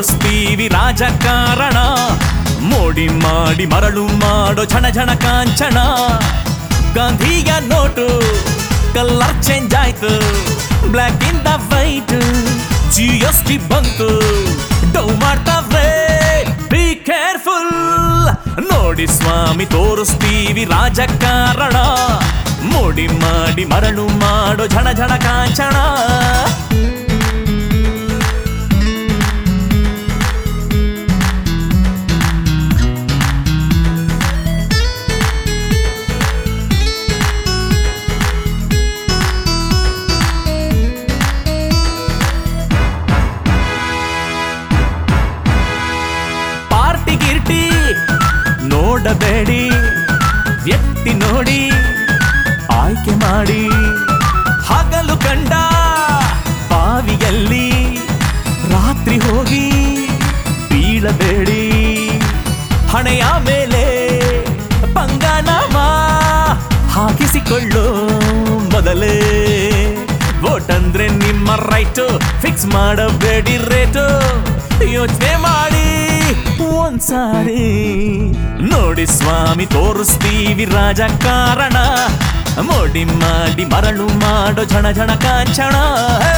ತೋರಿಸ್ತೀವಿ ರಾಜಕಾರಣ ಮೋಡಿ ಮಾಡಿ ಮರಳು ಮಾಡೋ ಝಣ ಝಣ ಕಾಂಚನ ಗಾಂಧಿಯ ನೋಟು ಕಲರ್ ಚೇಂಜ್ ಆಯ್ತು ಬ್ಲ್ಯಾಕ್ ಇಂದ ವೈಟ್ ಜಿ ಎಸ್ ಟಿ ಬಂತು ಡೌ ಮಾಡ್ತಾವ್ರೆ ಬಿ ಕೇರ್ಫುಲ್ ನೋಡಿ ಸ್ವಾಮಿ ತೋರಿಸ್ತೀವಿ ರಾಜಕಾರಣ ಮೋಡಿ ಮಾಡಿ ಮರಳು ಮಾಡೋ ಝಣ ಝಣ ಕಾಂಚನ ಪಾರ್ಟಿ ಗಿರ್ಟಿ ನೋಡಬೇಡಿ ವ್ಯಕ್ತಿ ನೋಡಿ ಆಯ್ಕೆ ಮಾಡಿ ಹಗಲು ಕಂಡ ಬಾವಿಯಲ್ಲಿ ರಾತ್ರಿ ಹೋಗಿ ಬೀಳಬೇಡಿ ಹಣೆಯ ಮೇಲೆ ಪಂಗನಾಮ ಹಾಕಿಸಿಕೊಳ್ಳು ಮೊದಲೇ ವೋಟ್ ಅಂದ್ರೆ ನಿಮ್ಮ ರೈಟ್ ಫಿಕ್ಸ್ ಮಾಡಬೇಡಿ ರೇಟು ಯೋಚನೆ ಮಾಡಿ ಒಂದ್ಸಾರಿ ನೋಡಿ ಸ್ವಾಮಿ ತೋರಿಸ್ತೀವಿ ರಾಜಕಾರಣ ಮೋಡಿ ಮಾಡಿ ಮರಳು ಮಾಡೋ ಝಣ ಝಣ ಕಾಂಚಣ ಹೇ!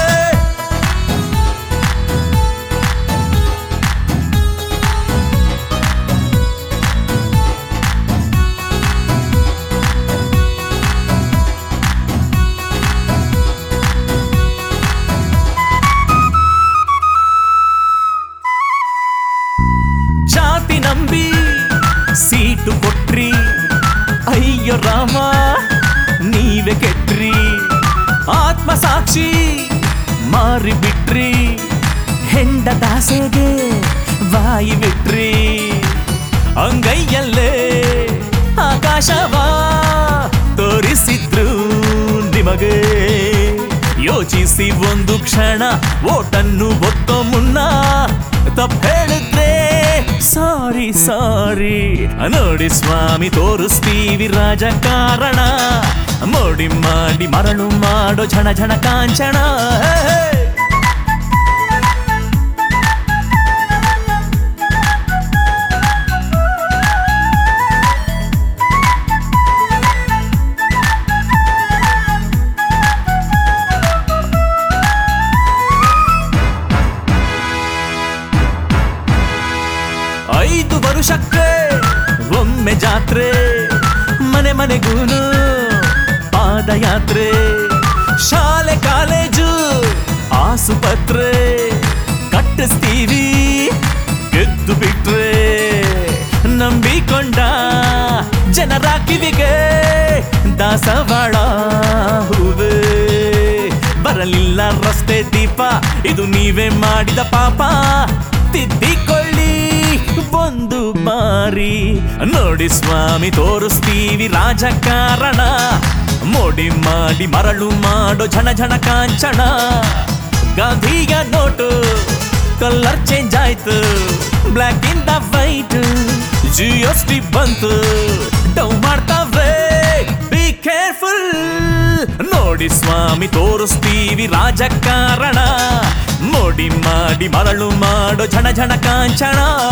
ಜಾತಿ ನಂಬಿ ಸೀಟು ಕೊಟ್ರಿ ಅಯ್ಯೋ ರಾಮ ನೀವೇ ಕೆಟ್ರಿ ಆತ್ಮ ಸಾಕ್ಷಿ ಮಾರಿ ಬಿಟ್ರಿ ಹೆಂಡ ದಾಸೆಗೆ ಬಾಯಿ ಬಿಟ್ರಿ ಅಂಗೈಯಲ್ಲೇ ಆಕಾಶವ ತೋರಿಸಿದ್ರು ನಿಮಗೆ ಯೋಚಿಸಿ ಒಂದು ಕ್ಷಣ ಓಟನ್ನು ಒತ್ತೋ ಮುನ್ನ ತಪ್ಪು ಹೇಳಿದ್ರೆ ಸಾರಿ ಸಾರಿ ನೋಡಿ ಸ್ವಾಮಿ ತೋರಿಸ್ತೀವಿ ರಾಜಕಾರಣ ಮೋಡಿ ಮಾಡಿ ಮರಳು ಮಾಡೋ ಝಣ ಝಣ ಕಾಂಚನ ಹೇ, ಹೇ. ಐದು ವರುಷಕ್ಕೆ ಒಮ್ಮೆ ಜಾತ್ರೆ ಮನೆ ಮನೆಗೂನು ಪಾದಯಾತ್ರೆ ಶಾಲೆ ಕಾಲೇಜು ಆಸುಪತ್ರೆ ಕಟ್ಟಿಸ್ತೀವಿ ಗೆದ್ದು ಬಿಟ್ರೆ ನಂಬಿಕೊಂಡ ಜನರ ಕಿವಿಗೆ ದಾಸವಾಳ ಹೂವೇ ಬರಲಿಲ್ಲ ರಸ್ತೆ ದೀಪ ಇದು ನೀವೇ ಮಾಡಿದ ಪಾಪ ತಿದ್ದಿಕೊಳ್ಳಿ ಒಂದು ಬಾರಿ ನೋಡಿ ಸ್ವಾಮಿ ತೋರಿಸ್ತೀವಿ ರಾಜಕಾರಣ ಮೋಡಿ ಮಾಡಿ ಮರಳು ಮಾಡೋ ಝಣ ಝಣ ಕಾಂಚನ ಗಾಂಧಿಯ ನೋಟು ಕಲರ್ ಚೇಂಜ್ ಆಯ್ತು ಬ್ಲ್ಯಾಕ್ ಇಂದ ವೈಟ್ ಜಿ ಎಸ್ ಟಿ ಬಂತು ಡೌ ಮಾಡ್ತಾವ್ರೆ ಬಿ ಕೇರ್ಫುಲ್ ನೋಡಿ ಸ್ವಾಮಿ ತೋರಿಸ್ತೀವಿ ರಾಜಕಾರಣ ಮೋಡಿ ಮಾಡಿ ಮರಳು ಮಾಡೋ ಝಣ ಝಣ ಕಾಂಚನ